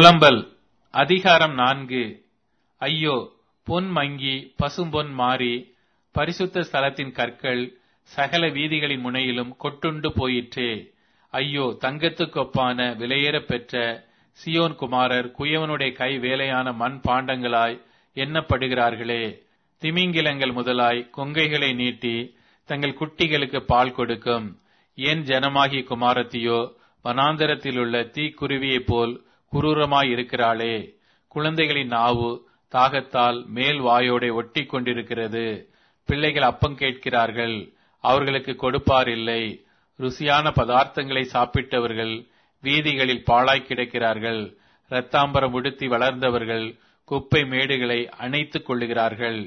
புலம்பல் அதிகாரம் நான்கு ஐயோ பொன் மங்கி பசும்பொன் மாறி பரிசுத்த ஸ்தலத்தின் கற்கள் சகல வீதிகளின் முனையிலும் கொட்டுண்டு போயிற்றே ஐயோ தங்கத்துக்கொப்பான விலையேறப் பெற்ற சியோன் குமாரர் குயவனுடைய கை வேலையான மண் பாண்டங்களாய் எண்ணப்படுகிறார்களே திமிங்கிலங்கள் முதலாய் கொங்கைகளை நீட்டி தங்கள் குட்டிகளுக்கு பால் கொடுக்கும் என் ஜனமாகிய குமாரத்தியோ வனாந்தரத்திலுள்ள தீக்குருவியைப் போல் குரூரமாய் இருக்கிறாளே குழந்தைகளின் நாவு தாகத்தால் மேல் வாயோடே ஒட்டி கொண்டிருக்கிறது பிள்ளைகள் அப்பம் கேட்கிறார்கள் அவர்களுக்கு கொடுப்பார் இல்லை ருசியான பதார்த்தங்களை சாப்பிட்டவர்கள் வீதிகளில் பாழாய் கிடக்கிறார்கள் இரத்தாம்பரம் உடுத்தி வளர்ந்தவர்கள் குப்பை மேடுகளை அணைத்துக் கொள்ளுகிறார்கள்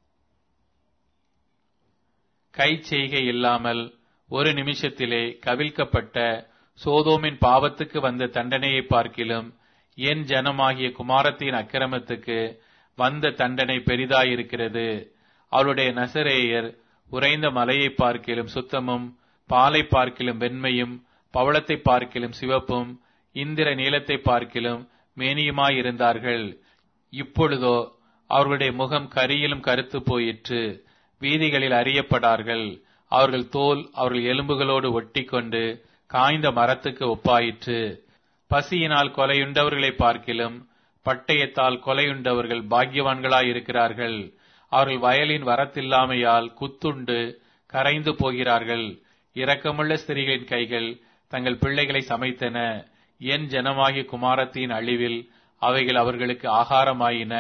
கை செய்கை இல்லாமல் ஒரு நிமிஷத்திலே கவிழ்க்கப்பட்ட சோதோமின் பாவத்துக்கு வந்த தண்டனையை பார்க்கிலும் என் ஜனமாகிய குமாரத்தின் அக்கிரமத்துக்கு வந்த தண்டனை பெரிதாயிருக்கிறது அவளுடைய நசரேயர் உறைந்த மலையை பார்க்கிலும் சுத்தமும் பாலை பார்க்கிலும் வெண்மையும் பவளத்தை பார்க்கிலும் சிவப்பும் இந்திர நீலத்தை பார்க்கிலும் மேனியுமாயிருந்தார்கள் இப்பொழுதோ அவர்களுடைய முகம் கரியிலும் கருத்து போயிற்று வீதிகளில் அறியப்படார்கள் அவர்கள் தோல் அவர்கள் எலும்புகளோடு ஒட்டி கொண்டு காய்ந்த மரத்துக்கு ஒப்பாயிற்று பசியினால் கொலையுண்டவர்களை பார்க்கிலும் பட்டயத்தால் கொலையுண்டவர்கள் பாக்கியவான்களாயிருக்கிறார்கள் அவர்கள் வயலின் வரத்தில்லாமையால் குத்துண்டு கரைந்து போகிறார்கள் இரக்கமுள்ள ஸ்திரீகளின் கைகள் தங்கள் பிள்ளைகளை சமைத்தன என் ஜனமாகிய குமாரத்தின் அழிவில் அவைகள் அவர்களுக்கு ஆகாரமாயின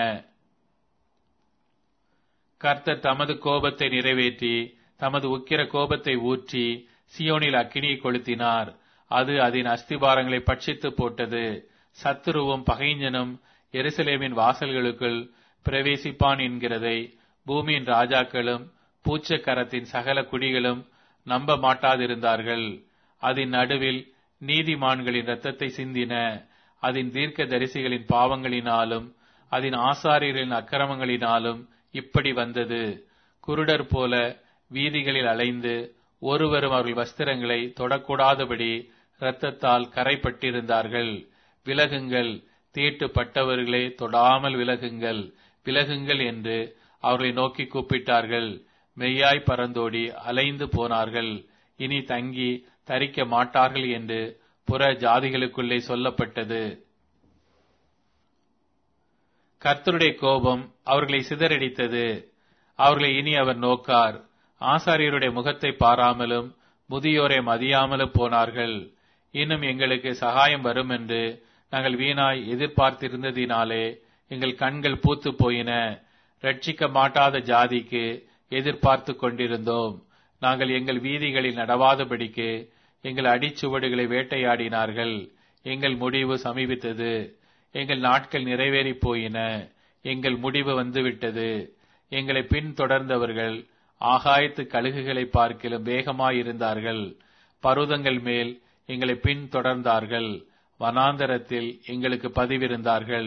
கர்த்தர் தமது கோபத்தை நிறைவேற்றி தமது உக்கிர கோபத்தை ஊற்றி சியோனில் அக்கினியை கொளுத்தினார் அது அதன் அஸ்திபாரங்களை பட்சித்து போட்டது சத்துருவும் பகைஞனும் எருசலேமின் வாசல்களுக்குள் பிரவேசிப்பான் என்கிறதை பூமியின் ராஜாக்களும் பூச்சக்கரத்தின் சகல குடிகளும் நம்ப மாட்டாதிருந்தார்கள் அதன் நடுவில் நீதிமான்களின் இரத்தத்தை சிந்தின அதன் தீர்க்க தரிசிகளின் பாவங்களினாலும் அதன் ஆசாரியர்களின் அக்கிரமங்களினாலும் இப்படி வந்தது குருடர் போல வீதிகளில் அலைந்து ஒருவரும் அவர்கள் வஸ்திரங்களை தொடக்கூடாதபடி இரத்தத்தால் கரைப்பட்டிருந்தார்கள் விலகுங்கள் தீட்டுப்பட்டவர்களே தொடாமல் விலகுங்கள் விலகுங்கள் என்று அவர்களை நோக்கி கூப்பிட்டார்கள் மெய்யாய் பறந்தோடி அலைந்து போனார்கள் இனி தங்கி தரிக்க மாட்டார்கள் என்று புற ஜாதிகளுக்குள்ளே சொல்லப்பட்டது கர்த்தருடைய கோபம் அவர்களை சிதறடித்தது அவர்களை இனி அவர் நோக்கார் ஆசாரியருடைய முகத்தை பாராமலும் முதியோரை மதியாமலும் போனார்கள் இன்னும் எங்களுக்கு சகாயம் வரும் என்று நாங்கள் வீணாய் எதிர்பார்த்திருந்ததினாலே எங்கள் கண்கள் பூத்து போயின ரட்சிக்க மாட்டாத ஜாதிக்கு எதிர்பார்த்து கொண்டிருந்தோம் நாங்கள் எங்கள் வீதிகளில் நடவாதபடிக்கு எங்கள் அடிச்சுவடுகளை வேட்டையாடினார்கள் எங்கள் முடிவு சமீபித்தது எங்கள் நாட்கள் நிறைவேறி போயின எங்கள் முடிவு வந்துவிட்டது எங்களை பின்தொடர்ந்தவர்கள் ஆகாயத்து கழுகுகளை பார்க்கிலும் வேகமாயிருந்தார்கள் பருவதங்கள் மேல் எங்களை பின்தொடர்ந்தார்கள் வனாந்தரத்தில் எங்களுக்கு பதிவிருந்தார்கள்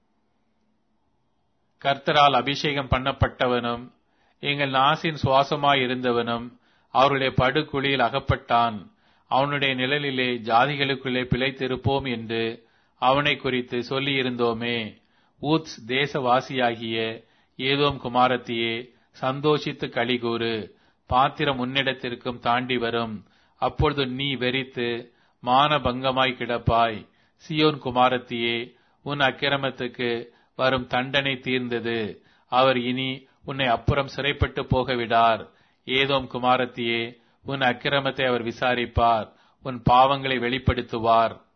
கர்த்தரால் அபிஷேகம் பண்ணப்பட்டவனும் எங்கள் நாசின் சுவாசமாயிருந்தவனும் அவருடைய படுகுழியில் அகப்பட்டான் அவனுடைய நிழலிலே ஜாதிகளுக்குள்ளே பிழைத்திருப்போம் என்று அவனை குறித்து சொல்லியிருந்தோமே ஊத்ஸ் தேசவாசியாகிய ஏதோம் குமாரத்தியே சந்தோஷித்து கலிகூறு பாத்திரம் உன்னிடத்திற்கும் தாண்டி வரும் அப்பொழுது நீ வெறித்து மானபங்கமாய் கிடப்பாய் சியோன் குமாரத்தியே உன் அக்கிரமத்துக்கு வரும் தண்டனை தீர்ந்தது அவர் இனி உன்னை அப்புறம் சிறைப்பட்டு போகவிடார் ஏதோம் குமாரத்தியே உன் அக்கிரமத்தை அவர் விசாரிப்பார் உன் பாவங்களை வெளிப்படுத்துவார்